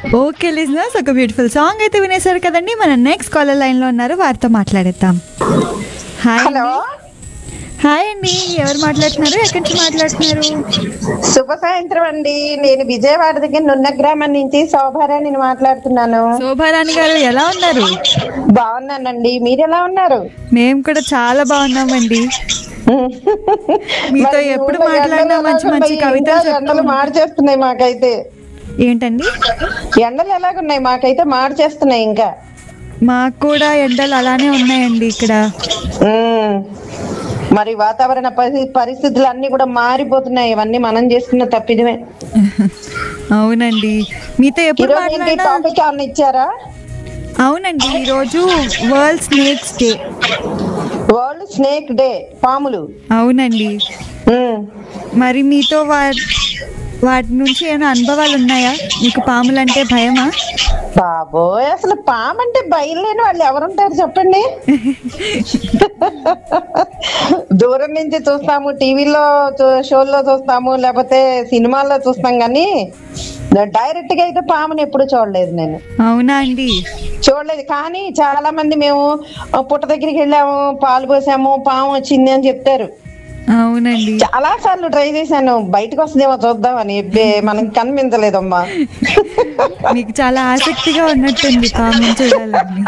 Okay listeners ఒక beautiful song అయితే వినేశారు కదండి మన నెక్స్ట్ కాలర్ లైన్లో ఉన్నారు వారితో మాట్లాడేద్దాం హాయ్ హలో అండి హాయ్ అండి ఎవరు మాట్లాడుతున్నారు ఎక్కడి నుంచి మాట్లాడుతున్నారు శుభ సాయంత్రం అండి నేను విజయవాడ దగ్గర నున్న గ్రామం నుంచి శోభారాణి మాట్లాడుతున్నాను శోభారాణి గారు ఎలా ఉన్నారు బాగున్నానండి మీరు ఎలా ఉన్నారు మేము కూడా చాలా బాగున్నామండి మీతో మరి ఈ ఎప్పుడు ఊళ్ళో మాట్లాడినా ఎండలు మంచి మంచి ఎలాగున్నాయి? కవితలు ఇంకా చెప్తూ ఎండలు ఉంటారు. మార్చేస్తున్నాయి మాకైతే ఏంటండి ఎండలు ఎలాగున్నాయి మాకైతే మార్చేస్తున్నాయి ఇంకా మాకు కూడా ఎండలు అలానే ఉన్నాయండి ఇక్కడ ఉమ్. మరి వాతావరణ పరి- పరిస్థితులు అన్ని కూడా మారిపోతున్నాయి ఇవన్నీ మనం చేసుకున్న తప్పిదమే అవునండి మీతో ఎప్పుడు ఈరోజు ఏంటి మాట్లాడినా టాపిక్ ఏమన్నా ఇచ్చారా అవునండి ఈరోజు world snakes day world snake day పాములు అవునండి ఉమ్. మరి మీతో వా వాటి నుంచి ఏమైనా అనుభవాలు ఉన్నాయా మీకు పాములంటే భయమా బాబోయ్ అసలు పాము అంటే బయలులేని వాళ్ళు ఎవరుంటారు చెప్పండి దూరం నుంచి చూస్తాము టీవీలో షోల్లో చూస్తాము లేకపోతే సినిమాల్లో చూస్తాం కానీ డైరెక్ట్ గా అయితే పాముని ఎప్పుడు చూడలేదు నేను అవునా అండి చూడలేదు కానీ చాలా మంది మేము ఆ, పుట్ట దగ్గరికి వెళ్ళాము పాలు పోసాము పాము వచ్చింది అని చెప్తారు అవునండి చాలా సార్లు ట్రై చేశాను బయటకు వస్తుందేమో చూద్దామని ఎబ్బే, మనకి కనిపించలేదమ్మా మీకు చాలా ఆసక్తిగా ఉన్నట్టుంది పాము చూడాలని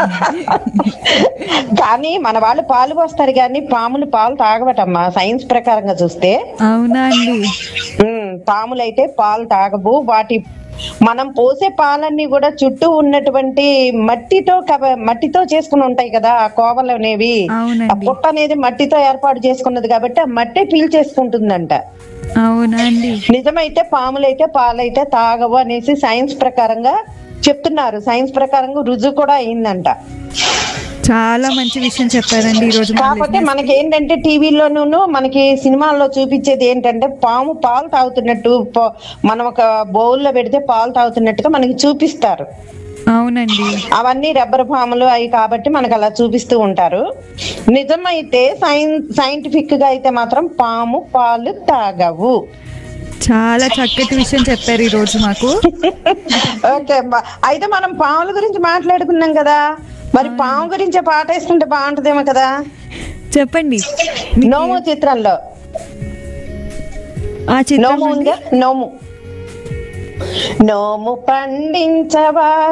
కానీ మన వాళ్ళు పాలు పోస్తారు కానీ పాములు పాలు తాగబటమ్మా సైన్స్ ప్రకారంగా చూస్తే అవునా అండి ఉమ్, పాములు అయితే పాలు తాగవు వాటి మనం పోసే పాలన్నీ కూడా చుట్టూ ఉన్నటువంటి మట్టితో కవ- మట్టితో చేసుకుని ఉంటాయి కదా ఆ కోవలు అనేవి ఆ అవునండి పుట్ట అనేది మట్టితో ఏర్పాటు చేసుకున్నది కాబట్టి ఆ మట్టే పీల్చేసుకుంటుందంట అవునా అండి నిజమైతే పాములైతే పాలైతే తాగవు అనేసి సైన్స్ ప్రకారంగా చెప్తున్నారు సైన్స్ ప్రకారంగా రుజువు కూడా అయిందంట చాలా మంచి విషయం చెప్పారండి ఈరోజు మా కాకపోతే listeners. మనకి ఏంటంటే టీవీలోనూ మనకి సినిమాల్లో చూపించేది ఏంటంటే పాము పాలు తాగుతున్నట్టు ప- మనం ఒక బౌల్లో పెడితే పాలు తాగుతున్నట్టుగా మనకి చూపిస్తారు అవునండి అవన్నీ రబ్బర్ పాములు అవి కాబట్టి మనకు అలా చూపిస్తూ ఉంటారు నిజమైతే సైన్ సైంటిఫిక్ గా అయితే మాత్రం పాము పాలు తాగవు చాలా చక్కటి విషయం చెప్పారు ఈ రోజు మాకు ఓకే అమ్మా అయితే మనం పాముల గురించి మాట్లాడుకున్నాం కదా మరి పాము గురించే పాట వేసుకుంటే బాగుంటదేమో కదా చెప్పండి నోము చిత్రంలో ఆ చిత్రం నోము ఉందా నోము నోము పండించవా